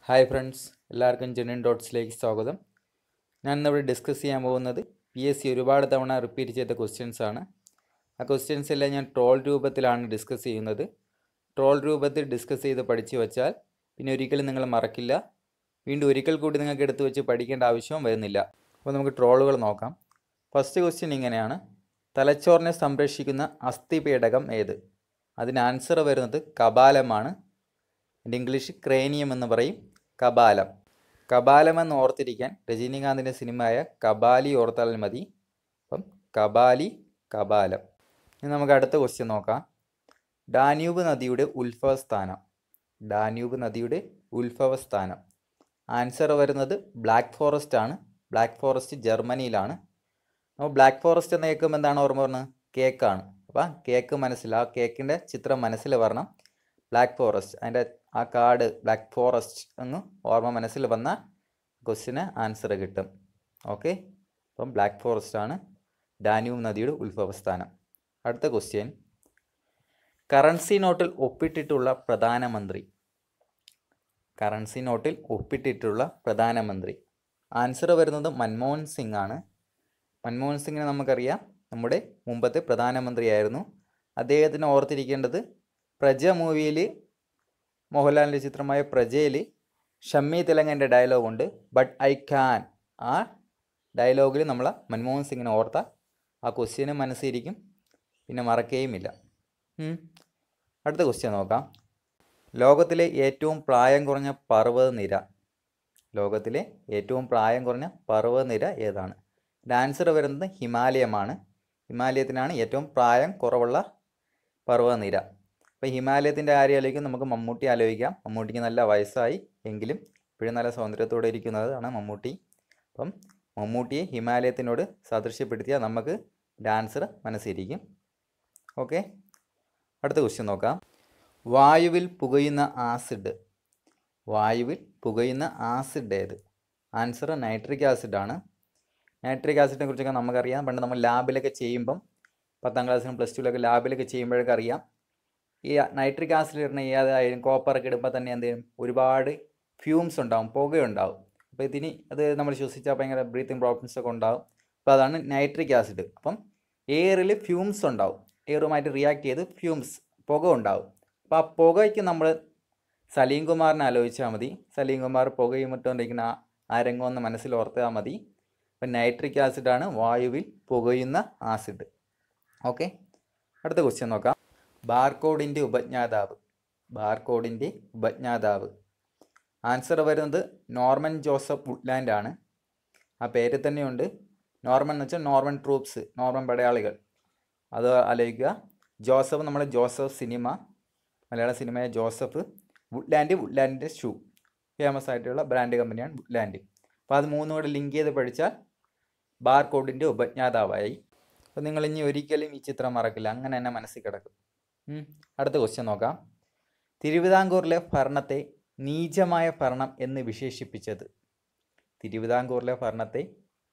Hi friends എല്ലാവർക്കും ജെനുൻ ഡോട്ട്സിലേക്ക് സ്വാഗതം ഞാൻ ഇന്നിവിടെ ഡിസ്കസ് ചെയ്യാൻ പോകുന്നത് പി എസ് സി ഒരുപാട് തവണ റിപ്പീറ്റ് ചെയ്ത ക്വസ്റ്റ്യൻസ് ആണ് ആ ക്വസ്റ്റ്യൻസ് എല്ലാം ഞാൻ ട്രോൾ രൂപത്തിലാണ് ഡിസ്കസ് ചെയ്യുന്നത് ട്രോൾ രൂപത്തിൽ ഡിസ്കസ് ചെയ്ത് പഠിച്ചു വച്ചാൽ പിന്നെ ഒരിക്കലും നിങ്ങൾ മറക്കില്ല വീണ്ടും ഒരിക്കൽ കൂടി നിങ്ങൾക്ക് എടുത്തു വെച്ച് പഠിക്കേണ്ട ആവശ്യവും വരുന്നില്ല അപ്പോൾ നമുക്ക് ട്രോളുകൾ നോക്കാം ഫസ്റ്റ് ക്വസ്റ്റ്യൻ ഇങ്ങനെയാണ് തലച്ചോറിനെ സംരക്ഷിക്കുന്ന അസ്ഥിപേടകം ഏത് അതിന് ആൻസർ വരുന്നത് കപാലമാണ് എൻ്റെ ഇംഗ്ലീഷ് ക്രേനിയം എന്ന് പറയും കപാലം കപാലം എന്ന് ഓർത്തിരിക്കാൻ രജനീകാന്തിൻ്റെ സിനിമയായ കപാലി ഓർത്താൽ മതി അപ്പം കപാലി കപാലം ഇനി നമുക്ക് അടുത്ത ക്വസ്റ്റ്യൻ നോക്കാം ഡാന്യൂബ് നദിയുടെ ഉത്ഭവസ്ഥാനം ഡാന്യൂബ് നദിയുടെ ഉത്ഭവസ്ഥാനം ആൻസർ വരുന്നത് ബ്ലാക്ക് ഫോറസ്റ്റ് ആണ് ബ്ലാക്ക് ഫോറസ്റ്റ് ജർമ്മനിയിലാണ് അപ്പോൾ ബ്ലാക്ക് ഫോറസ്റ്റ് എന്ന് കേൾക്കുമ്പോൾ എന്താണ് ഓർമ്മ വരുന്നത് കേക്കാണ് അപ്പോൾ കേക്ക് മനസ്സിൽ ആ കേക്കിൻ്റെ ചിത്രം മനസ്സിൽ വരണം ബ്ലാക്ക് ഫോറസ്റ്റ് അതിൻ്റെ ആ കാർഡ് ബ്ലാക്ക് ഫോറസ്റ്റ് എന്ന് ഓർമ്മ മനസ്സിൽ വന്ന ക്വസ്റ്റിന് ആൻസർ കിട്ടും ഓക്കെ അപ്പം ബ്ലാക്ക് ഫോറസ്റ്റ് ആണ് ഡാന്യൂബ് നദിയുടെ ഉത്ഭവസ്ഥാനം അടുത്ത ക്വസ്റ്റ്യൻ കറൻസി നോട്ടിൽ ഒപ്പിട്ടിട്ടുള്ള പ്രധാനമന്ത്രി കറൻസി നോട്ടിൽ ഒപ്പിട്ടിട്ടുള്ള പ്രധാനമന്ത്രി ആൻസർ വരുന്നത് മൻമോഹൻ സിംഗ് ആണ് മൻമോഹൻ സിംഗിനെ നമുക്കറിയാം നമ്മുടെ മുമ്പത്തെ പ്രധാനമന്ത്രിയായിരുന്നു അദ്ദേഹത്തിന് ഓർത്തിരിക്കേണ്ടത് പ്രജ മൂവിയിൽ മോഹൻലാലിൻ്റെ ചിത്രമായ പ്രജയിൽ ഷമ്മി തിലങ്കൻ്റെ ഡയലോഗുണ്ട് ബട്ട് ഐ ക്യാൻ ആ ഡയലോഗിൽ നമ്മൾ മൻമോഹൻ സിംഗിനെ ഓർത്ത ആ ക്വസ്റ്റ്യനും മനസ്സിരിക്കും പിന്നെ മറക്കുകയുമില്ല ഉം. അടുത്ത ക്വസ്റ്റ്യൻ നോക്കാം ലോകത്തിലെ ഏറ്റവും പ്രായം കുറഞ്ഞ പർവ്വതനിര ലോകത്തിലെ ഏറ്റവും പ്രായം കുറഞ്ഞ പർവ്വതനിര ഏതാണ് ഇതിൻ്റെ ആൻസർ വരുന്നത് ഹിമാലയമാണ് ഹിമാലയത്തിനാണ് ഏറ്റവും പ്രായം കുറവുള്ള പർവ്വതനിര അപ്പോൾ ഹിമാലയത്തിൻ്റെ കാര്യം ആലോചിക്കും നമുക്ക് മമ്മൂട്ടി ആലോചിക്കാം മമ്മൂട്ടിക്ക് നല്ല വയസ്സായി എങ്കിലും ഇപ്പോഴും നല്ല സൗന്ദര്യത്തോടെ ഇരിക്കുന്നതാണ് മമ്മൂട്ടി അപ്പം മമ്മൂട്ടിയെ ഹിമാലയത്തിനോട് സാദൃശ്യപ്പെടുത്തിയാൽ നമുക്ക് ഡാൻസർ മനസ്സിരിക്കും ഓക്കെ അടുത്ത ക്വസ്റ്റ്യൻ നോക്കാം വായുവിൽ പുകയുന്ന ആസിഡ് വായുവിൽ പുകയുന്ന ആസിഡ് ഏത് ആൻസർ നൈട്രിക് ആസിഡാണ് നൈട്രിക് ആസിഡിനെ കുറിച്ചൊക്കെ നമുക്കറിയാം പണ്ട് നമ്മൾ ലാബിലൊക്കെ ചെയ്യുമ്പം പത്താം ക്ലാസ്സിലും പ്ലസ് ടുവിലൊക്കെ ലാബിലൊക്കെ ചെയ്യുമ്പോഴൊക്കെ അറിയാം ഈ നൈട്രിക് ആസിഡ് ഇടുന്ന ഏതായാലും കോപ്പറൊക്കെ ഇടുമ്പോൾ തന്നെ എന്ത് ചെയ്യും ഒരുപാട് ഫ്യൂംസ് ഉണ്ടാവും പുകയുണ്ടാവും അപ്പോൾ ഇതിന് അത് നമ്മൾ ശ്വസിച്ചാൽ ഭയങ്കര ബ്രീത്തിങ് പ്രോബ്ലംസ് ഒക്കെ ഉണ്ടാവും അപ്പോൾ അതാണ് നൈട്രിക് ആസിഡ് അപ്പം എയറിൽ ഫ്യൂംസ് ഉണ്ടാവും എയറുമായിട്ട് റിയാക്ട് ചെയ്ത് ഫ്യൂംസ് പുക ഉണ്ടാവും അപ്പോൾ ആ പുകയ്ക്ക് നമ്മൾ സലീം കുമാറിനെ ആലോചിച്ചാൽ മതി സലീം കുമാർ പുകയും ഇട്ടുകൊണ്ടിരിക്കുന്ന ആ- ആ രംഗം ഒന്ന് മനസ്സിൽ ഓർത്താൽ മതി അപ്പം നൈട്രിക് ആസിഡാണ് വായുവിൽ പുകയുന്ന ആസിഡ് ഓക്കെ അടുത്ത ക്വസ്റ്റ്യൻ നോക്കാം ബാർകോഡിൻ്റെ ഉപജ്ഞാതാവ് ബാർകോഡിൻ്റെ ഉപജ്ഞാതാവ് ആൻസർ വരുന്നത് നോർമൻ ജോസഫ് വുഡ്ലാൻഡ് ആണ് ആ പേര് തന്നെയുണ്ട് നോർമൻ എന്ന് വെച്ചാൽ നോർമൻ ട്രൂപ്സ് നോർമൻ പടയാളികൾ അത് ആലോചിക്കുക ജോസഫ് നമ്മുടെ ജോസഫ് സിനിമ മലയാള സിനിമയായ ജോസഫ് വുഡ്ലാൻഡ് വുഡ്ലാൻഡിൻ്റെ ഷൂ ഫേമസ് ആയിട്ടുള്ള ബ്രാൻഡ് കമ്പനിയാണ് വുഡ്ലാൻഡ് അപ്പോൾ അത് മൂന്നും കൂടെ ലിങ്ക് ചെയ്ത് പഠിച്ചാൽ ബാർകോഡിൻ്റെ ഉപജ്ഞാതാവായി അപ്പോൾ നിങ്ങൾ ഇനി ഒരിക്കലും ഈ ചിത്രം മറക്കില്ല അങ്ങനെ തന്നെ മനസ്സിൽ കിടക്കും ഉം. അടുത്ത ക്വസ്റ്റ്യൻ നോക്കാം തിരുവിതാംകൂറിലെ ഭരണത്തെ നീചമായ ഭരണം എന്ന് വിശേഷിപ്പിച്ചത് തിരുവിതാംകൂറിലെ ഭരണത്തെ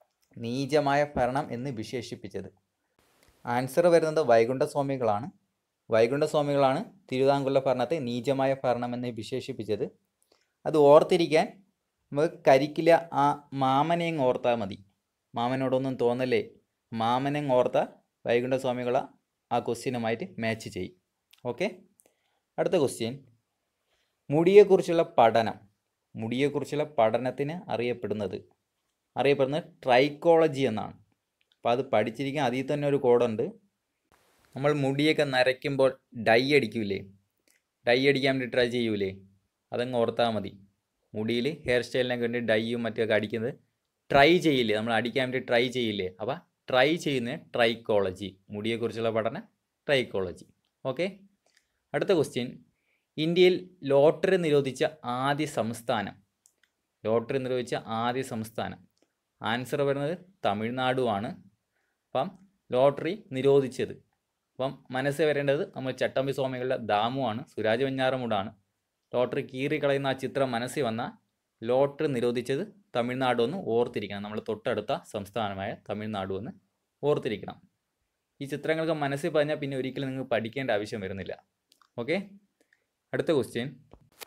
നീചമായ ഭരണം എന്ന് വിശേഷിപ്പിച്ചത് ആൻസർ വരുന്നത് വൈകുണ്ഠസ്വാമികളാണ് വൈകുണ്ഠസ്വാമികളാണ് തിരുവിതാംകൂറിലെ ഭരണത്തെ നീചമായ ഭരണം എന്ന് വിശേഷിപ്പിച്ചത് അത് ഓർത്തിരിക്കാൻ നമുക്ക് കരിക്കില്ല ആ മാമനെയും ഓർത്താൽ മതി മാമനോടൊന്നും തോന്നല്ലേ മാമനെയും ഓർത്ത വൈകുണ്ഠസ്വാമികള ആ ക്വസ്റ്റ്യനുമായിട്ട് മാച്ച് ചെയ്യും ഓക്കെ അടുത്ത ക്വസ്റ്റ്യൻ മുടിയെക്കുറിച്ചുള്ള പഠനം മുടിയെക്കുറിച്ചുള്ള പഠനത്തിന് അറിയപ്പെടുന്നത് അറിയപ്പെടുന്നത് ട്രൈക്കോളജി എന്നാണ് അപ്പോൾ അത് പഠിച്ചിരിക്കാൻ അതിൽ തന്നെ ഒരു കോഡുണ്ട് നമ്മൾ മുടിയൊക്കെ നരയ്ക്കുമ്പോൾ ഡൈ അടിക്കൂലേ ഡൈ അടിക്കാൻ വേണ്ടി ട്രൈ ചെയ്യൂലേ അതങ്ങ് ഓർത്താൽ മതി മുടിയിൽ ഹെയർ സ്റ്റൈലിനൊക്കെ വേണ്ടി ഡൈയും മറ്റൊക്കെ അടിക്കുന്നത് ട്രൈ ചെയ്യില്ലേ നമ്മൾ അടിക്കാൻ വേണ്ടി ട്രൈ ചെയ്യില്ലേ അപ്പോൾ ട്രൈ ചെയ്യുന്ന ട്രൈക്കോളജി മുടിയെക്കുറിച്ചുള്ള പഠനം ട്രൈക്കോളജി ഓക്കെ അടുത്ത ക്വസ്റ്റ്യൻ ഇന്ത്യയിൽ ലോട്ടറി നിരോധിച്ച ആദ്യ സംസ്ഥാനം ലോട്ടറി നിരോധിച്ച ആദ്യ സംസ്ഥാനം ആൻസർ വരുന്നത് തമിഴ്നാടുമാണ് അപ്പം ലോട്ടറി നിരോധിച്ചത് അപ്പം മനസ്സിൽ വരേണ്ടത് നമ്മൾ ചട്ടമ്പി സ്വാമികളുടെ ദാമുവാണ് സുരാജ് വെഞ്ഞാറമൂടാണ് ലോട്ടറി കീറിക്കളയുന്ന ആ ചിത്രം മനസ്സിൽ വന്ന ലോട്ടറി നിരോധിച്ചത് തമിഴ്നാട് എന്ന് ഓർത്തിരിക്കണം നമ്മൾ തൊട്ടടുത്ത സംസ്ഥാനമായ തമിഴ്നാട് എന്ന് ഓർത്തിരിക്കണം ഈ ചിത്രങ്ങൾക്ക് മനസ്സിൽ പറഞ്ഞാൽ പിന്നെ ഒരിക്കലും നിങ്ങൾക്ക് പഠിക്കേണ്ട ആവശ്യം വരുന്നില്ല ഓക്കെ അടുത്ത ക്വസ്റ്റ്യൻ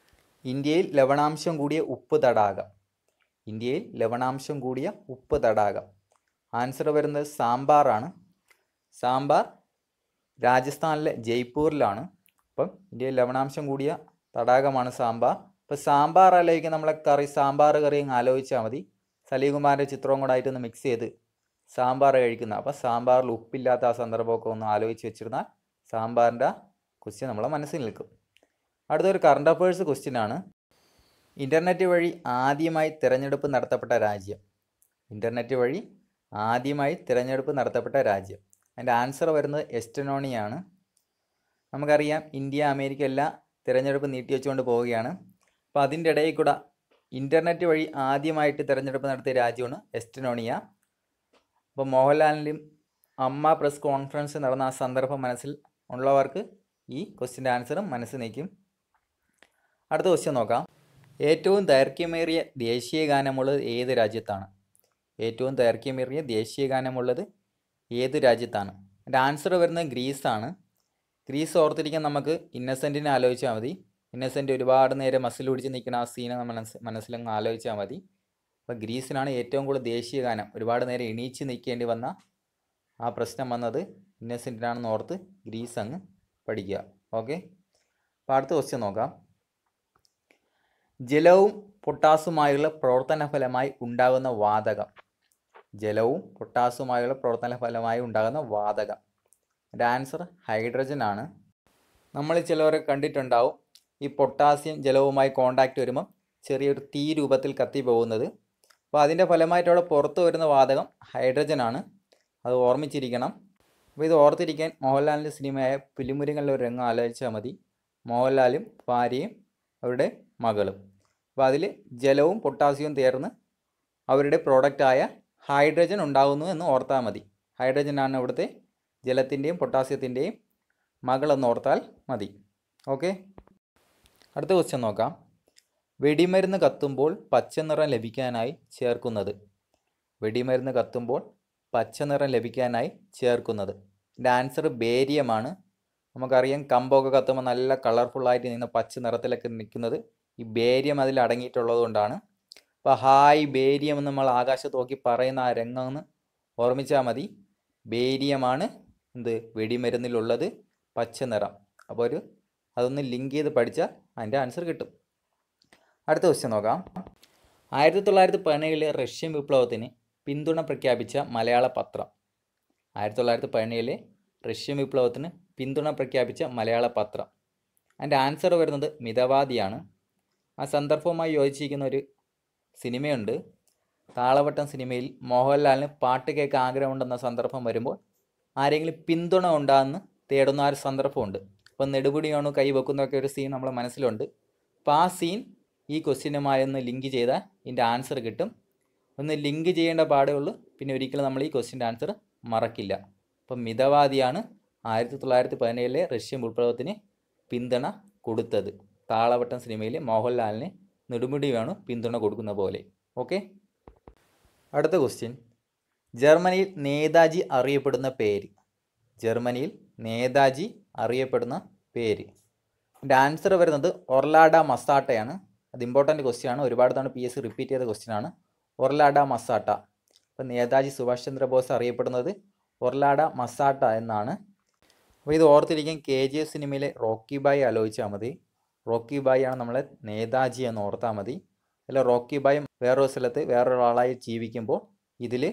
ഇന്ത്യയിൽ ലവണാംശം കൂടിയ ഉപ്പ് തടാകം ഇന്ത്യയിൽ ലവണാംശം കൂടിയ ഉപ്പ് തടാകം ആൻസർ വരുന്നത് സാമ്പാറാണ് സാമ്പാർ രാജസ്ഥാനിലെ ജയ്പൂരിലാണ് അപ്പം ഇന്ത്യയിൽ ലവണാംശം കൂടിയ തടാകമാണ് സാമ്പാർ അപ്പോൾ സാമ്പാർ ആലോചിക്കുക നമ്മളെ കറി സാമ്പാർ കറി അങ്ങ് ആലോചിച്ചാൽ മതി സലീകുമാറിൻ്റെ ചിത്രവും കൂടെ ആയിട്ടൊന്ന് മിക്സ് ചെയ്ത് സാമ്പാർ കഴിക്കുന്ന അപ്പോൾ സാമ്പാറിൽ ഉപ്പില്ലാത്ത ആ സന്ദർഭമൊക്കെ ഒന്ന് ആലോചിച്ച് വെച്ചിരുന്നാൽ സാമ്പാറിൻ്റെ ക്വസ്റ്റ്യൻ നമ്മളെ മനസ്സിൽ നിൽക്കും അടുത്തൊരു കറണ്ട് അഫയേഴ്സ് ക്വസ്റ്റ്യൻ ആണ് ഇൻ്റർനെറ്റ് വഴി ആദ്യമായി തിരഞ്ഞെടുപ്പ് നടത്തപ്പെട്ട രാജ്യം ഇൻ്റർനെറ്റ് വഴി ആദ്യമായി തിരഞ്ഞെടുപ്പ് നടത്തപ്പെട്ട രാജ്യം അതിൻ്റെ ആൻസർ വരുന്നത് എസ്റ്റനോണിയാണ് നമുക്കറിയാം ഇന്ത്യ അമേരിക്ക എല്ലാം തിരഞ്ഞെടുപ്പ് നീട്ടിവെച്ചുകൊണ്ട് പോവുകയാണ് അപ്പോൾ അതിൻ്റെ ഇടയിൽ കൂടെ ഇൻ്റർനെറ്റ് വഴി ആദ്യമായിട്ട് തിരഞ്ഞെടുപ്പ് നടത്തിയ രാജ്യമാണ് എസ്റ്റനോണിയ അപ്പോൾ മോഹൻലാലിൻ്റെയും അമ്മ പ്രസ് കോൺഫറൻസ് നടന്ന ആ സന്ദർഭം മനസ്സിൽ ഉള്ളവർക്ക് ഈ ക്വസ്റ്റിൻ്റെ ആൻസറും മനസ്സിൽ നിൽക്കും അടുത്ത ക്വസ്റ്റ്യൻ നോക്കാം ഏറ്റവും ദൈർഘ്യമേറിയ ദേശീയ ഗാനമുള്ളത് ഏത് രാജ്യത്താണ് ഏറ്റവും ദൈർഘ്യമേറിയ ദേശീയ ഗാനമുള്ളത് ഏത് രാജ്യത്താണ് എൻ്റെ ആൻസർ വരുന്നത് ഗ്രീസാണ് ഗ്രീസ് ഓർത്തിരിക്കാൻ നമുക്ക് ഇന്നസെൻറ്റിനെ ആലോചിച്ചാൽ മതി ഇന്നസെൻ്റ് ഒരുപാട് നേരം മസിൽ പിടിച്ച് നിൽക്കുന്ന ആ സീനെ നമ്മൾ മനസ്സ് മനസ്സിലങ്ങ് ആലോചിച്ചാൽ മതി അപ്പോൾ ഗ്രീസിനാണ് ഏറ്റവും കൂടുതൽ ദേശീയ ഗാനം ഒരുപാട് നേരം എണീച്ച് നിൽക്കേണ്ടി വന്ന ആ പ്രശ്നം വന്നത് ഇന്നസെൻറ്റിനാണെന്ന് ഓർത്ത് ഗ്രീസ് അങ്ങ് പഠിക്കുക ഓക്കെ അപ്പോൾ അടുത്ത ക്വസ്റ്റ്യൻ നോക്കാം ജലവും പൊട്ടാസുമായുള്ള പ്രവർത്തന ഫലമായി ഉണ്ടാകുന്ന വാതകം ജലവും പൊട്ടാസുമായുള്ള പ്രവർത്തന ഫലമായി ഉണ്ടാകുന്ന വാതകം എൻ്റെ ആൻസർ ഹൈഡ്രജൻ ആണ് നമ്മൾ ചിലവരെ കണ്ടിട്ടുണ്ടാവും ഈ പൊട്ടാസ്യം ജലവുമായി കോണ്ടാക്റ്റ് വരുമ്പം ചെറിയൊരു തീ രൂപത്തിൽ കത്തി പോകുന്നത് അപ്പോൾ അതിൻ്റെ ഫലമായിട്ട് അവിടെ പുറത്ത് വരുന്ന വാതകം ഹൈഡ്രജൻ ആണ് അത് ഓർമ്മിച്ചിരിക്കണം അപ്പോൾ ഇത് ഓർത്തിരിക്കാൻ മോഹൻലാലിൻ്റെ സിനിമയായ പുലിമുരുകളിലെ ഒരു രംഗം ആലോചിച്ചാൽ മതി മോഹൻലാലും ഭാര്യയും അവരുടെ മകളും അപ്പോൾ അതിൽ ജലവും പൊട്ടാസ്യവും ചേർന്ന് അവരുടെ പ്രോഡക്റ്റായ ഹൈഡ്രജൻ ഉണ്ടാകുന്നു എന്ന് ഓർത്താൽ മതി ഹൈഡ്രജനാണ് ഇവിടുത്തെ ജലത്തിൻ്റെയും പൊട്ടാസ്യത്തിൻ്റെയും മകളെന്ന് ഓർത്താൽ മതി ഓക്കെ അടുത്ത ക്വസ്റ്റ്യൻ നോക്കാം വെടിമരുന്ന് കത്തുമ്പോൾ പച്ച നിറം ലഭിക്കാനായി ചേർക്കുന്നത് വെടിമരുന്ന് കത്തുമ്പോൾ പച്ച നിറം ലഭിക്കാനായി ചേർക്കുന്നത് ഇതിൻ്റെ ആൻസർ ബേരിയമാണ് നമുക്കറിയാം കമ്പൊക്കെ കത്തുമ്പോൾ നല്ല കളർഫുള്ളായിട്ട് നിന്ന് പച്ച നിറത്തിലൊക്കെ നിൽക്കുന്നത് ഈ ബേരിയം അതിൽ അടങ്ങിയിട്ടുള്ളത് കൊണ്ടാണ് അപ്പോൾ ഹായ് ബേരിയം എന്ന് നമ്മൾ ആകാശത്ത് നോക്കി പറയുന്ന ആ രംഗം ഒന്ന് ഓർമ്മിച്ചാൽ മതി ബേരിയമാണ് എന്ത് വെടിമരുന്നിലുള്ളത് പച്ച നിറം അപ്പോൾ ഒരു അതൊന്ന് ലിങ്ക് ചെയ്ത് പഠിച്ചാൽ അതിൻ്റെ ആൻസർ കിട്ടും അടുത്ത ക്വസ്റ്റ്യൻ നോക്കാം ആയിരത്തി തൊള്ളായിരത്തി പതിനേഴിലെ റഷ്യൻ വിപ്ലവത്തിന് പിന്തുണ പ്രഖ്യാപിച്ച മലയാള പത്രം ആയിരത്തി തൊള്ളായിരത്തി പതിനേഴിലെ റഷ്യൻ വിപ്ലവത്തിന് പിന്തുണ പ്രഖ്യാപിച്ച മലയാള പത്രം അതിൻ്റെ ആൻസർ വരുന്നത് മിതവാദിയാണ് ആ സന്ദർഭവുമായി യോജിച്ചിരിക്കുന്ന ഒരു സിനിമയുണ്ട് താളവട്ടം സിനിമയിൽ മോഹൻലാലിന് പാട്ട് കേൾക്കാൻ ആഗ്രഹമുണ്ടെന്ന സന്ദർഭം വരുമ്പോൾ ആരെങ്കിലും പിന്തുണ ഉണ്ടാകുന്ന തേടുന്ന ആ ഒരു സന്ദർഭമുണ്ട് അപ്പോൾ നെടുപിടിയാണോ കൈ വെക്കുന്നതൊക്കെ ഒരു സീൻ നമ്മളെ മനസ്സിലുണ്ട് അപ്പോൾ ആ സീൻ ഈ ക്വസ്റ്റ്യനുമായി ഒന്ന് ലിങ്ക് ചെയ്താൽ ഇതിൻ്റെ ആൻസർ കിട്ടും ഒന്ന് ലിങ്ക് ചെയ്യേണ്ട പാടേ ഉള്ളൂ പിന്നെ ഒരിക്കലും നമ്മൾ ഈ ക്വസ്റ്റ്യൻ്റെ ആൻസർ മറക്കില്ല അപ്പം മിതവാദിയാണ് ആയിരത്തി തൊള്ളായിരത്തി പതിനേഴിലെ റഷ്യൻ വിപ്ലവത്തിന് പിന്തുണ കൊടുത്തത് താളവട്ടം സിനിമയിൽ മോഹൻലാലിന് നെടുമുടി വേണു പിന്തുണ കൊടുക്കുന്ന പോലെ ഓക്കെ അടുത്ത ക്വസ്റ്റ്യൻ ജർമ്മനിയിൽ നേതാജി അറിയപ്പെടുന്ന പേര് ജർമ്മനിയിൽ നേതാജി അറിയപ്പെടുന്ന പേര് ഇതിൻ്റെ ആൻസർ വരുന്നത് ഒർലാഡ മസാട്ടയാണ് അത് ഇമ്പോർട്ടൻറ്റ് ക്വസ്റ്റ്യൻ ആണ് ഒരുപാട് തവണ പി എസ് സി റിപ്പീറ്റ് ചെയ്ത ക്വസ്റ്റ്യൻ ആണ് ഒർലാഡ മസാട്ട അപ്പോൾ നേതാജി സുഭാഷ് ചന്ദ്രബോസ് അറിയപ്പെടുന്നത് ഒർലാഡ മസാട്ട എന്നാണ് അപ്പോൾ ഇത് ഓർത്തിരിക്കാൻ കെ ജി എഫ് സിനിമയിലെ റോക്കി ബായ് ആലോചിച്ചാൽ മതി റോക്കി ബായ് ആണ് നമ്മളെ നേതാജി എന്ന് ഓർത്താൽ മതി അല്ല റോക്കി ബായ് വേറൊരു സ്ഥലത്ത് വേറൊരാളായി ജീവിക്കുമ്പോൾ ഇതിൽ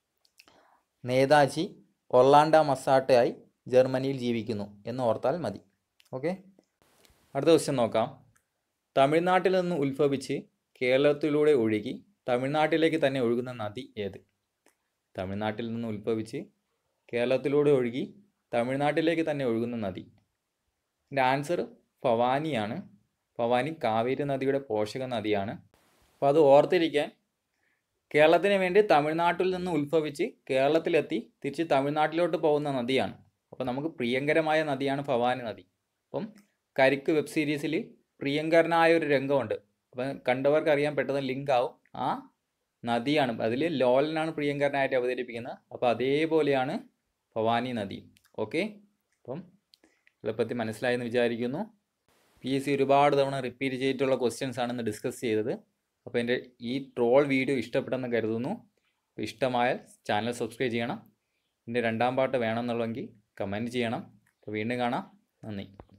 നേതാജി ഒർലാൻഡ മസാട്ടയായി ജർമ്മനിയിൽ ജീവിക്കുന്നു എന്ന് ഓർത്താൽ മതി ഓക്കെ അടുത്ത ക്വസ്റ്റ്യൻ നോക്കാം തമിഴ്നാട്ടിൽ നിന്ന് ഉത്ഭവിച്ച് കേരളത്തിലൂടെ ഒഴുകി തമിഴ്നാട്ടിലേക്ക് തന്നെ ഒഴുകുന്ന നദി ഏത് തമിഴ്നാട്ടിൽ നിന്ന് ഉത്ഭവിച്ച് കേരളത്തിലൂടെ ഒഴുകി തമിഴ്നാട്ടിലേക്ക് തന്നെ ഒഴുകുന്ന നദി എൻ്റെ ആൻസർ ഭവാനിയാണ് ഭവാനി കാവേരി നദിയുടെ പോഷക നദിയാണ് അപ്പോൾ അത് ഓർത്തിരിക്കാൻ കേരളത്തിന് വേണ്ടി തമിഴ്നാട്ടിൽ നിന്ന് ഉത്ഭവിച്ച് കേരളത്തിലെത്തി തിരിച്ച് തമിഴ്നാട്ടിലോട്ട് പോകുന്ന നദിയാണ് അപ്പോൾ നമുക്ക് പ്രിയങ്കരമായ നദിയാണ് ഭവാനി നദി അപ്പം കരിക്ക് വെബ് സീരീസിൽ പ്രിയങ്കരനായ ഒരു രംഗമുണ്ട് അപ്പം കണ്ടവർക്ക് അറിയാൻ പെട്ടെന്ന് ലിങ്ക് ആവും ആ നദിയാണ് അതിൽ ലോലനാണ് പ്രിയങ്കരനായിട്ട് അവതരിപ്പിക്കുന്നത് അപ്പോൾ അതേപോലെയാണ് ഭവാനി നദി ഓക്കെ അപ്പം എളുപ്പത്തിൽ മനസ്സിലായെന്ന് വിചാരിക്കുന്നു പി എസ് സി ഒരുപാട് തവണ റിപ്പീറ്റ് ചെയ്തിട്ടുള്ള ക്വസ്റ്റ്യൻസ് ആണ് ഇന്ന് ഡിസ്കസ് ചെയ്തത് അപ്പോൾ എൻ്റെ ഈ ട്രോൾ വീഡിയോ ഇഷ്ടപ്പെട്ടെന്ന് കരുതുന്നു അപ്പോൾ ഇഷ്ടമായാൽ ചാനൽ സബ്സ്ക്രൈബ് ചെയ്യണം ഇതിൻ്റെ രണ്ടാം പാർട്ട് വേണമെന്നുള്ളെങ്കിൽ കമൻറ്റ് ചെയ്യണം അപ്പോൾ വീണ്ടും കാണാം നന്ദി